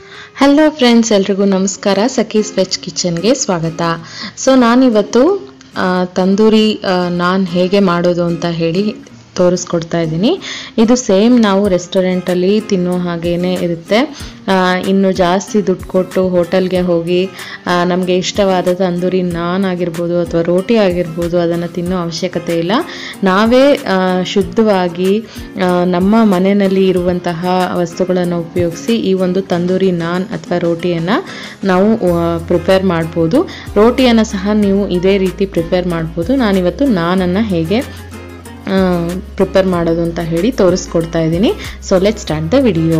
hello friends ಎಲ್ರಿಗೂ ನಮಸ್ಕಾರ ಸಖೀಸ್ veg ಕಿಚನ್ಗೆ ಸ್ವಾಗತ ಸೊ ನಾನಿವತ್ತು ಆ, ತಂದೂರಿ ನಾನ್ ಹೇಗೆ ಮಾಡೋದು ಅಂತ ಹೇಳಿ ತೋರಿಸ್ಕೊಡ್ತಾ ಇದ್ದೀನಿ ಇದು ಸೇಮ್ ನಾವು ರೆಸ್ಟೋರೆಂಟಲ್ಲಿ ತಿನ್ನೋ ಹಾಗೇನೆ ಇರುತ್ತೆ ಆ, ಇನ್ನು ಜಾಸ್ತಿ ದುಡ್ಡು ಕೊಟ್ಟು ಹೋಟೆಲ್ಗೆ ಹೋಗಿ ನಮಗೆ ಇಷ್ಟವಾದ ತಂದೂರಿ ನಾನ್ ಆಗಿರ್ಬೋದು ಅಥವಾ ರೋಟಿ ಆಗಿರ್ಬೋದು ಅದನ್ನು ತಿನ್ನೋ ಅವಶ್ಯಕತೆ ಇಲ್ಲ ನಾವೇ ಆ, ಶುದ್ಧವಾಗಿ ಆ, ನಮ್ಮ ಮನೆಯಲ್ಲಿ ಇರುವಂತಹ ವಸ್ತುಗಳನ್ನು ಉಪಯೋಗಿಸಿ ಈ ಒಂದು ತಂದೂರಿ ನಾನ್ ಅಥವಾ ರೋಟಿಯನ್ನು ನಾವು ಪ್ರಿಪೇರ್ ಮಾಡ್ಬೋದು ರೋಟಿಯನ್ನು ಸಹ ನೀವು ಇದೇ ರೀತಿ ಪ್ರಿಪೇರ್ ಮಾಡ್ಬೋದು ನಾನಿವತ್ತು ನಾನನ್ನು ಹೇಗೆ ಪ್ರಿಪೇರ್ ಮಾಡೋದು ಅಂತ ಹೇಳಿ ತೋರಿಸ್ಕೊಡ್ತಾ ಇದ್ದೀನಿ so let start the video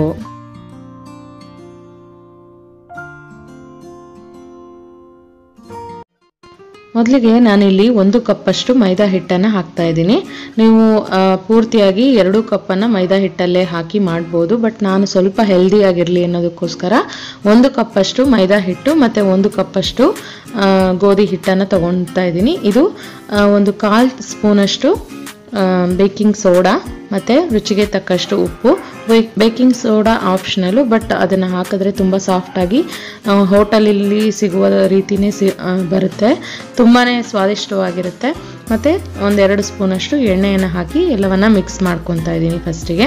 ಮೊದಲಿಗೆ ನಾನಿಲ್ಲಿ ಒಂದು ಕಪ್ಪಷ್ಟು ಮೈದಾ ಹಿಟ್ಟನ್ನು ಹಾಕ್ತಾ ಇದ್ದೀನಿ ನೀವು ಆ, ಪೂರ್ತಿಯಾಗಿ ಎರಡು ಕಪ್ಪನ್ನು ಮೈದಾ ಹಿಟ್ಟಲ್ಲೇ ಹಾಕಿ ಮಾಡ್ಬೋದು ಬಟ್ ನಾನು ಸ್ವಲ್ಪ ಹೆಲ್ದಿ ಆಗಿರಲಿ ಅನ್ನೋದಕ್ಕೋಸ್ಕರ ಒಂದು ಕಪ್ಪಷ್ಟು ಮೈದಾ ಹಿಟ್ಟು ಮತ್ತು ಒಂದು ಕಪ್ಪಷ್ಟು ಆ, ಗೋಧಿ ಹಿಟ್ಟನ್ನು ತಗೊಳ್ತಾ ಇದ್ದೀನಿ ಇದು ಆ, ಒಂದು ಕಾಲು ಸ್ಪೂನಷ್ಟು ಬೇಕಿಂಗ್ ಸೋಡಾ ಮತ್ತು ರುಚಿಗೆ ತಕ್ಕಷ್ಟು ಉಪ್ಪು ಬೇಕಿಂಗ್ ಸೋಡಾ ಆಪ್ಷನಲು ಬಟ್ ಅದನ್ನು ಹಾಕಿದ್ರೆ ತುಂಬ ಸಾಫ್ಟಾಗಿ ಹೋಟೆಲಲ್ಲಿ ಸಿಗುವ ರೀತಿನೇ ಸಿ ಆ, ಬರುತ್ತೆ ತುಂಬಾ ಸ್ವಾದಿಷ್ಟವಾಗಿರುತ್ತೆ ಮತ್ತು ಒಂದೆರಡು ಸ್ಪೂನಷ್ಟು ಎಣ್ಣೆಯನ್ನು ಹಾಕಿ ಎಲ್ಲವನ್ನ ಮಿಕ್ಸ್ ಮಾಡ್ಕೊತಾ ಇದ್ದೀನಿ ಫಸ್ಟಿಗೆ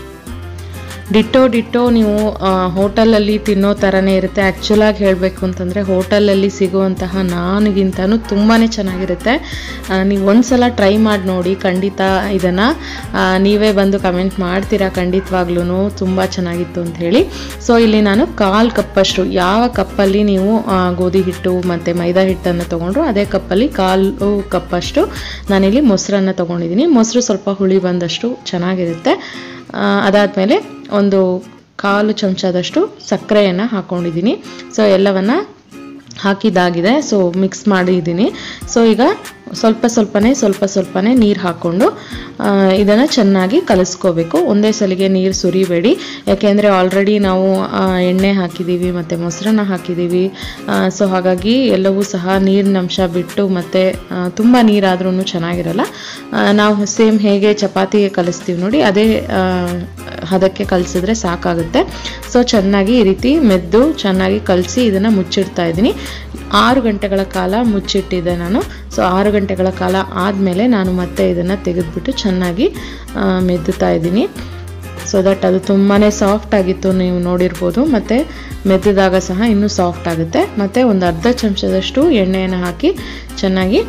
ಡಿಟ್ಟೋ ಡಿಟ್ಟೋ ನೀವು ಹೋಟೆಲಲ್ಲಿ ತಿನ್ನೋ ಥರನೇ ಇರುತ್ತೆ ಆ್ಯಕ್ಚುಲಾಗಿ ಹೇಳಬೇಕು ಅಂತಂದರೆ ಹೋಟೆಲಲ್ಲಿ ಸಿಗುವಂತಹ ನಾನ್ಗಿಂತನೂ ತುಂಬಾ ಚೆನ್ನಾಗಿರುತ್ತೆ ಆ, ನೀವು ಒಂದ್ಸಲ ಟ್ರೈ ಮಾಡಿ ನೋಡಿ ಖಂಡಿತ ಇದನ್ನು ನೀವೇ ಬಂದು ಕಮೆಂಟ್ ಮಾಡ್ತೀರಾ ಖಂಡಿತವಾಗ್ಲೂ ತುಂಬ ಚೆನ್ನಾಗಿತ್ತು ಅಂತ ಹೇಳಿ ಸೊ ಇಲ್ಲಿ ನಾನು ಕಾಲು ಕಪ್ಪಷ್ಟು ಯಾವ ಕಪ್ಪಲ್ಲಿ ನೀವು ಆ, ಗೋಧಿ ಹಿಟ್ಟು ಮತ್ತು ಮೈದಾ ಹಿಟ್ಟನ್ನು ತೊಗೊಂಡ್ರು ಅದೇ ಕಪ್ಪಲ್ಲಿ ಕಾಲು ಕಪ್ಪಷ್ಟು ನಾನಿಲ್ಲಿ ಮೊಸರನ್ನು ತೊಗೊಂಡಿದ್ದೀನಿ ಮೊಸರು ಸ್ವಲ್ಪ ಹುಳಿ ಬಂದಷ್ಟು ಚೆನ್ನಾಗಿರುತ್ತೆ ಆ, ಅದಾದಮೇಲೆ ಒಂದು ಕಾಲು ಚಮಚದಷ್ಟು ಸಕ್ಕರೆಯನ್ನು ಹಾಕ್ಕೊಂಡಿದ್ದೀನಿ ಸೊ ಎಲ್ಲವನ್ನು ಹಾಕಿದ್ದಾಗಿದೆ ಸೊ ಮಿಕ್ಸ್ ಮಾಡಿದ್ದೀನಿ ಸೊ ಈಗ ಸ್ವಲ್ಪ ಸ್ವಲ್ಪನೇ ಸ್ವಲ್ಪ ಸ್ವಲ್ಪನೇ ನೀರು ಹಾಕ್ಕೊಂಡು ಇದನ್ನು ಚೆನ್ನಾಗಿ ಕಲಿಸ್ಕೋಬೇಕು ಒಂದೇ ಸಲಿಗೆ ನೀರು ಸುರಿಬೇಡಿ ಯಾಕೆಂದರೆ ಆಲ್ರೆಡಿ ನಾವು ಆ, ಎಣ್ಣೆ ಹಾಕಿದ್ದೀವಿ ಮತ್ತು ಮೊಸರನ್ನ ಹಾಕಿದ್ದೀವಿ ಸೊ ಹಾಗಾಗಿ ಎಲ್ಲವೂ ಸಹ ನೀರಿನ ಅಂಶ ಬಿಟ್ಟು ಮತ್ತು ತುಂಬ ನೀರಾದ್ರೂ ಚೆನ್ನಾಗಿರಲ್ಲ ಆ, ನಾವು ಸೇಮ್ ಹೇಗೆ ಚಪಾತಿಗೆ ಕಲಿಸ್ತೀವಿ ನೋಡಿ ಅದೇ ಆ, ಹದಕ್ಕೆ ಕಲಿಸಿದ್ರೆ ಸಾಕಾಗುತ್ತೆ ಸೊ ಚೆನ್ನಾಗಿ ಈ ರೀತಿ ಮೆದ್ದು ಚೆನ್ನಾಗಿ ಕಲಸಿ ಇದನ್ನು ಮುಚ್ಚಿಡ್ತಾ ಇದ್ದೀನಿ ಆರು ಗಂಟೆಗಳ ಕಾಲ ಮುಚ್ಚಿಟ್ಟಿದ್ದೆ ನಾನು ಸೊ ಆರು ಗಂಟೆಗಳ ಕಾಲ ಆದಮೇಲೆ ನಾನು ಮತ್ತೆ ಇದನ್ನು ತೆಗೆದುಬಿಟ್ಟು ಚೆನ್ನಾಗಿ ಆ, ಮೆದ್ದುತ್ತಾ ಇದ್ದೀನಿ ಸೊ ದಟ್ ಅದು ತುಂಬಾ ಸಾಫ್ಟ್ ಆಗಿತ್ತು ನೀವು ನೋಡಿರ್ಬೋದು ಮತ್ತು ಮೆದ್ದಿದಾಗ ಸಹ ಇನ್ನೂ ಸಾಫ್ಟ್ ಆಗುತ್ತೆ ಮತ್ತು ಒಂದು ಅರ್ಧ ಚಮಚದಷ್ಟು ಎಣ್ಣೆಯನ್ನು ಹಾಕಿ ಚೆನ್ನಾಗಿ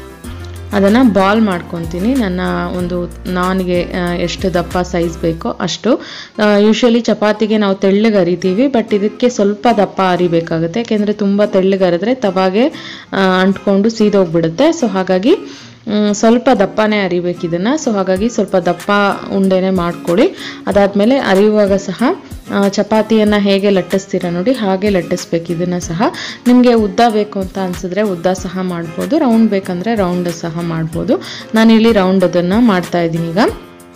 ಅದನ್ನು ಬಾಲ್ ಮಾಡ್ಕೊತೀನಿ ನನ್ನ ಒಂದು ನಾನ್ಗೆ ಆ, ಎಷ್ಟು ದಪ್ಪ ಸೈಜ್ ಬೇಕೋ ಅಷ್ಟು ಯೂಶ್ವಲಿ ಚಪಾತಿಗೆ ನಾವು ತೆಳ್ಳಗೆ ಅರಿತೀವಿ ಬಟ್ ಇದಕ್ಕೆ ಸ್ವಲ್ಪ ದಪ್ಪ ಅರಿಬೇಕಾಗುತ್ತೆ ಯಾಕೆಂದರೆ ತುಂಬ ತೆಳ್ಳಗೆ ಅರಿದ್ರೆ ತವಾಗೆ ಆ, ಅಂಟ್ಕೊಂಡು ಸೀದೋಗ್ಬಿಡುತ್ತೆ ಸೊ ಹಾಗಾಗಿ ಮ್, ಸ್ವಲ್ಪ ದಪ್ಪನೇ ಅರಿಬೇಕು ಇದನ್ನು ಸೊ ಹಾಗಾಗಿ ಸ್ವಲ್ಪ ದಪ್ಪ ಉಂಡೆನೆ ಮಾಡ್ಕೊಳ್ಳಿ ಅದಾದಮೇಲೆ ಅರಿಯುವಾಗ ಸಹ ಆ, ಚಪಾತಿಯನ್ನು ಹೇಗೆ ಲಟ್ಟಿಸ್ತೀರ ನೋಡಿ ಹಾಗೆ ಲಟ್ಟಿಸ್ಬೇಕು ಇದನ್ನು ಸಹ ನಿಮಗೆ ಉದ್ದ ಬೇಕು ಅಂತ ಅನಿಸಿದ್ರೆ ಉದ್ದ ಸಹ ಮಾಡ್ಬೋದು ರೌಂಡ್ ಬೇಕಂದರೆ ರೌಂಡ್ ಸಹ ಮಾಡ್ಬೋದು ನಾನಿಲ್ಲಿ ರೌಂಡ್ ಅದನ್ನು ಮಾಡ್ತಾ ಇದ್ದೀನಿ ಈಗ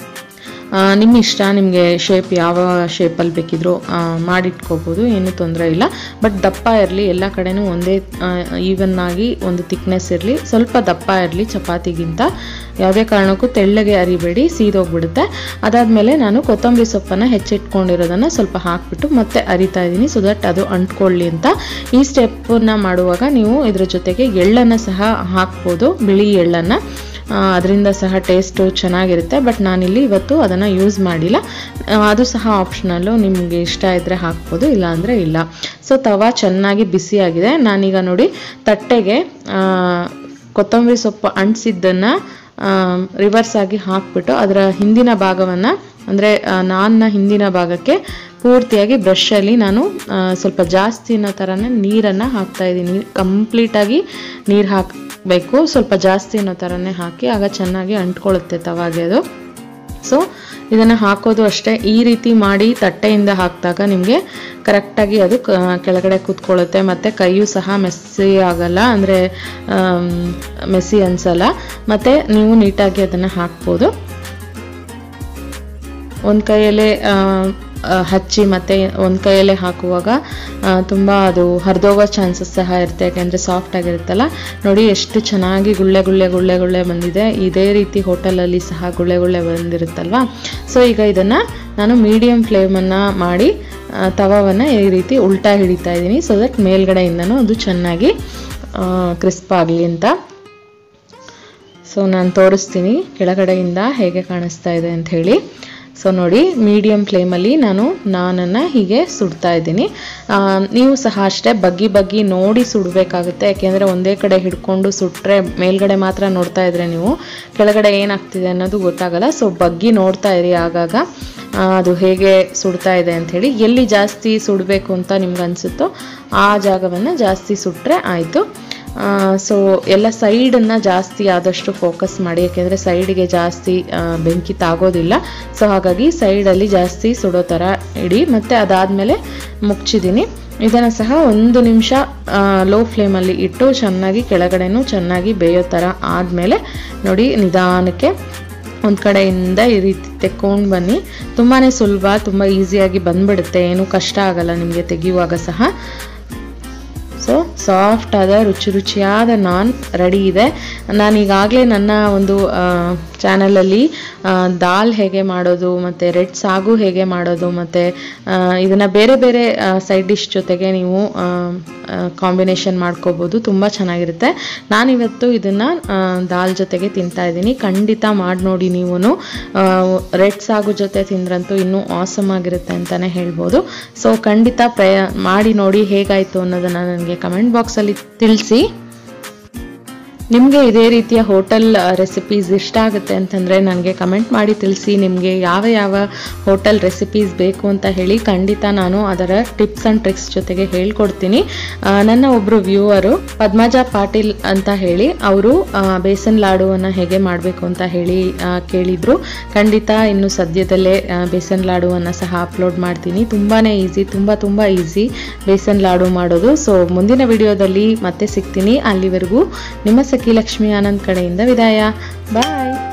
ಆ, ನಿಮ್ಮ ಇಷ್ಟ ನಿಮಗೆ ಶೇಪ್ ಯಾವ ಶೇಪಲ್ಲಿ ಬೇಕಿದ್ರೂ ಆ, ಮಾಡಿಟ್ಕೋಬೋದು ಏನೂ ತೊಂದರೆ ಇಲ್ಲ ಬಟ್ ದಪ್ಪ ಇರಲಿ ಎಲ್ಲ ಕಡೆನೂ ಒಂದೇ ಈವನ್ ಆಗಿ ಒಂದು ತಿಕ್ನೆಸ್ ಇರಲಿ ಸ್ವಲ್ಪ ದಪ್ಪ ಇರಲಿ ಚಪಾತಿಗಿಂತ ಯಾವುದೇ ಕಾರಣಕ್ಕೂ ತೆಳ್ಳಗೆ ಅರಿಬೇಡಿ ಸೀದೋಗ್ಬಿಡುತ್ತೆ ಅದಾದಮೇಲೆ ನಾನು ಕೊತ್ತಂಬರಿ ಸೊಪ್ಪನ್ನು ಹೆಚ್ಚಿಟ್ಕೊಂಡಿರೋದನ್ನು ಸ್ವಲ್ಪ ಹಾಕ್ಬಿಟ್ಟು ಮತ್ತೆ ಅರಿತಾ ಇದ್ದೀನಿ ಸೊ ದಟ್ ಅದು ಅಂಟ್ಕೊಳ್ಳಿ ಅಂತ ಈ ಸ್ಟೆಪ್ಪನ್ನು ಮಾಡುವಾಗ ನೀವು ಇದ್ರ ಜೊತೆಗೆ ಎಳ್ಳನ್ನು ಸಹ ಹಾಕ್ಬೋದು ಬಿಳಿ ಎಳ್ಳನ್ನು ಅದರಿಂದ ಸಹ ಟೇಸ್ಟು ಚೆನ್ನಾಗಿರುತ್ತೆ ಬಟ್ ನಾನಿಲ್ಲಿ ಇವತ್ತು ಅದನ್ನು ಯೂಸ್ ಮಾಡಿಲ್ಲ ಆ, ಅದು ಸಹ ಆಪ್ಷನಲ್ಲು ನಿಮಗೆ ಇಷ್ಟ ಇದ್ದರೆ ಹಾಕ್ಬೋದು ಇಲ್ಲಾಂದರೆ ಇಲ್ಲ ಸೊ ತವಾ ಚೆನ್ನಾಗಿ ಬಿಸಿಯಾಗಿದೆ ನಾನೀಗ ನೋಡಿ ತಟ್ಟೆಗೆ ಆ, ಕೊತ್ತಂಬರಿ ಸೊಪ್ಪು ಅಂಟಿಸಿದ್ದನ್ನು ರಿವರ್ಸ್ ಆಗಿ ಹಾಕ್ಬಿಟ್ಟು ಅದರ ಹಿಂದಿನ ಭಾಗವನ್ನು ಅಂದರೆ ನಾನ್ನ ಹಿಂದಿನ ಭಾಗಕ್ಕೆ ಪೂರ್ತಿಯಾಗಿ ಬ್ರಷಲ್ಲಿ ನಾನು ಆ, ಸ್ವಲ್ಪ ಜಾಸ್ತಿ ಅನ್ನೋ ಥರನೇ ನೀರನ್ನು ಹಾಕ್ತಾ ಇದ್ದೀನಿ ಕಂಪ್ಲೀಟಾಗಿ ನೀರು ಹಾಕಬೇಕು ಸ್ವಲ್ಪ ಜಾಸ್ತಿ ಅನ್ನೋ ಥರನೇ ಹಾಕಿ ಆಗ ಚೆನ್ನಾಗಿ ಅಂಟ್ಕೊಳ್ಳುತ್ತೆ ತವಾಗೆ ಅದು ಸೊ ಇದನ್ನು ಹಾಕೋದು ಅಷ್ಟೇ ಈ ರೀತಿ ಮಾಡಿ ತಟ್ಟೆಯಿಂದ ಹಾಕಿದಾಗ ನಿಮಗೆ ಕರೆಕ್ಟಾಗಿ ಅದು ಕ- ಕೆಳಗಡೆ ಕೂತ್ಕೊಳ್ಳುತ್ತೆ ಮತ್ತು ಕೈಯೂ ಸಹ ಮೆಸ್ಸಿ ಆಗಲ್ಲ ಅಂದರೆ ಮೆಸ್ಸಿ ಅನಿಸಲ್ಲ ಮತ್ತು ನೀವು ನೀಟಾಗಿ ಅದನ್ನು ಹಾಕ್ಬೋದು ಒಂದು ಕೈಯಲ್ಲೇ ಆ, ಹಚ್ಚಿ ಮತ್ತು ಒಂದು ಕೈಯಲ್ಲೇ ಹಾಕುವಾಗ ತುಂಬ ಅದು ಹರಿದೋಗೋ ಚಾನ್ಸಸ್ ಸಹ ಇರುತ್ತೆ ಯಾಕೆಂದರೆ ಸಾಫ್ಟ್ ಆಗಿರುತ್ತಲ್ಲ ನೋಡಿ ಎಷ್ಟು ಚೆನ್ನಾಗಿ ಗುಳ್ಳೆ ಗುಳ್ಳೆ ಗುಳ್ಳೆ ಗುಳ್ಳೆ ಬಂದಿದೆ ಇದೇ ರೀತಿ ಹೋಟೆಲಲ್ಲಿ ಸಹ ಗುಳ್ಳೆ ಗುಳ್ಳೆ ಬಂದಿರುತ್ತಲ್ವಾ ಸೊ ಈಗ ಇದನ್ನು ನಾನು ಮೀಡಿಯಮ್ ಫ್ಲೇಮನ್ನು ಮಾಡಿ ಆ, ತವವನ್ನು ಈ ರೀತಿ ಉಲ್ಟಾ ಹಿಡಿತಾ ಇದ್ದೀನಿ ಸೊ ದಟ್ ಮೇಲ್ಗಡೆಯಿಂದನೂ ಅದು ಚೆನ್ನಾಗಿ ಕ್ರಿಸ್ಪ್ ಆಗಲಿ ಅಂತ ಸೊ ನಾನು ತೋರಿಸ್ತೀನಿ ಕೆಳಗಡೆಯಿಂದ ಹೇಗೆ ಕಾಣಿಸ್ತಾ ಇದೆ ಅಂತ ಹೇಳಿ ಸೊ ನೋಡಿ ಮೀಡಿಯಮ್ ಫ್ಲೇಮಲ್ಲಿ ನಾನು ನಾನನ್ನು ಹೀಗೆ ಸುಡ್ತಾ ಇದ್ದೀನಿ ಆ, ನೀವು ಸಹ ಅಷ್ಟೇ ಬಗ್ಗಿ ಬಗ್ಗಿ ನೋಡಿ ಸುಡಬೇಕಾಗುತ್ತೆ ಯಾಕೆಂದರೆ ಒಂದೇ ಕಡೆ ಹಿಡ್ಕೊಂಡು ಸುಟ್ಟರೆ ಮೇಲ್ಗಡೆ ಮಾತ್ರ ನೋಡ್ತಾ ಇದ್ರೆ ನೀವು ಕೆಳಗಡೆ ಏನಾಗ್ತಿದೆ ಅನ್ನೋದು ಗೊತ್ತಾಗಲ್ಲ ಸೊ ಬಗ್ಗಿ ನೋಡ್ತಾ ಇರಿ ಆಗಾಗ ಆ, ಅದು ಹೇಗೆ ಸುಡ್ತಾ ಇದೆ ಅಂತ ಹೇಳಿ ಎಲ್ಲಿ ಜಾಸ್ತಿ ಸುಡಬೇಕು ಅಂತ ನಿಮ್ಗೆ ಅನಿಸುತ್ತೋ ಆ ಜಾಗವನ್ನು ಜಾಸ್ತಿ ಸುಟ್ಟರೆ ಆಯಿತು ಸೊ ಎಲ್ಲ ಸೈಡನ್ನು ಜಾಸ್ತಿ ಆದಷ್ಟು ಫೋಕಸ್ ಮಾಡಿ ಯಾಕೆಂದರೆ ಸೈಡಿಗೆ ಜಾಸ್ತಿ ಆ, ಬೆಂಕಿ ತಾಗೋದಿಲ್ಲ ಸೊ ಹಾಗಾಗಿ ಸೈಡಲ್ಲಿ ಜಾಸ್ತಿ ಸುಡೋ ಥರ ಇಡಿ ಮತ್ತು ಅದಾದಮೇಲೆ ಮುಚ್ಚಿದ್ದೀನಿ ಇದನ್ನು ಸಹ ಒಂದು ನಿಮಿಷ ಲೋ ಫ್ಲೇಮಲ್ಲಿ ಇಟ್ಟು ಚೆನ್ನಾಗಿ ಕೆಳಗಡೆನೂ ಚೆನ್ನಾಗಿ ಬೇಯೋ ಥರ ಆದಮೇಲೆ ನೋಡಿ ನಿಧಾನಕ್ಕೆ ಒಂದು ಕಡೆಯಿಂದ ಈ ರೀತಿ ತೆಕ್ಕೊಂಡು ಬನ್ನಿ ತುಂಬಾ ಸುಲಭ ತುಂಬ ಈಸಿಯಾಗಿ ಬಂದ್ಬಿಡುತ್ತೆ ಏನೂ ಕಷ್ಟ ಆಗಲ್ಲ ನಿಮಗೆ ತೆಗೆಯುವಾಗ ಸಹ ಸೊ ಸಾಫ್ಟ್ ಆದ ರುಚಿ ರುಚಿಯಾದ ನಾನ್ ರೆಡಿ ಇದೆ ನಾನು ಈಗಾಗಲೇ ನನ್ನ ಒಂದು ಚಾನಲಲ್ಲಿ ದಾಲ್ ಹೇಗೆ ಮಾಡೋದು ಮತ್ತು ರೆಡ್ ಸಾಗು ಹೇಗೆ ಮಾಡೋದು ಮತ್ತು ಇದನ್ನು ಬೇರೆ ಬೇರೆ ಸೈಡ್ ಡಿಶ್ ಜೊತೆಗೆ ನೀವು ಕಾಂಬಿನೇಷನ್ ಮಾಡ್ಕೋಬೋದು ತುಂಬ ಚೆನ್ನಾಗಿರುತ್ತೆ ನಾನಿವತ್ತು ಇದನ್ನು ದಾಲ್ ಜೊತೆಗೆ ತಿಂತಾ ಇದ್ದೀನಿ ಖಂಡಿತ ಮಾಡಿ ನೋಡಿ ನೀವು ರೆಡ್ ಸಾಗು ಜೊತೆ ತಿಂದ್ರಂತೂ ಇನ್ನೂ ಆಸಮ್ ಆಗಿರುತ್ತೆ ಅಂತಲೇ ಹೇಳ್ಬೋದು ಸೊ ಖಂಡಿತ ಪ್ರಯ ಮಾಡಿ ನೋಡಿ ಹೇಗಾಯಿತು ಅನ್ನೋದನ್ನು ನನಗೆ ಕಮೆಂಟ್ ಬಾಕ್ಸಲ್ಲಿ ತಿಳಿಸಿ ನಿಮಗೆ ಇದೇ ರೀತಿಯ ಹೋಟೆಲ್ ರೆಸಿಪೀಸ್ ಇಷ್ಟ ಆಗುತ್ತೆ ಅಂತಂದರೆ ನನಗೆ ಕಮೆಂಟ್ ಮಾಡಿ ತಿಳಿಸಿ ನಿಮಗೆ ಯಾವ ಯಾವ ಹೋಟೆಲ್ ರೆಸಿಪೀಸ್ ಬೇಕು ಅಂತ ಹೇಳಿ ಖಂಡಿತ ನಾನು ಅದರ ಟಿಪ್ಸ್ ಆ್ಯಂಡ್ ಟ್ರಿಕ್ಸ್ ಜೊತೆಗೆ ಹೇಳ್ಕೊಡ್ತೀನಿ ಆ, ನನ್ನ ಒಬ್ಬರು ವ್ಯೂವರು ಪದ್ಮಜ ಪಾಟೀಲ್ ಅಂತ ಹೇಳಿ ಅವರು ಬೇಸನ್ ಲಾಡುವನ್ನು ಹೇಗೆ ಮಾಡಬೇಕು ಅಂತ ಹೇಳಿ ಆ, ಕೇಳಿದ್ರು ಖಂಡಿತ ಇನ್ನು ಸದ್ಯದಲ್ಲೇ ಆ, ಬೇಸನ್ ಲಾಡುವನ್ನು ಸಹ ಅಪ್ಲೋಡ್ ಮಾಡ್ತೀನಿ ತುಂಬಾ ಈಸಿ ತುಂಬ ತುಂಬ ಈಸಿ ಬೇಸನ್ ಲಾಡು ಮಾಡೋದು ಸೊ ಮುಂದಿನ ವಿಡಿಯೋದಲ್ಲಿ ಮತ್ತೆ ಸಿಗ್ತೀನಿ ಅಲ್ಲಿವರೆಗೂ ನಿಮ್ಮ ಸಖಿ ಲಕ್ಷ್ಮಿ ಆನಂದ್ ಕಡೆಯಿಂದ ವಿದಾಯ ಬಾಯ್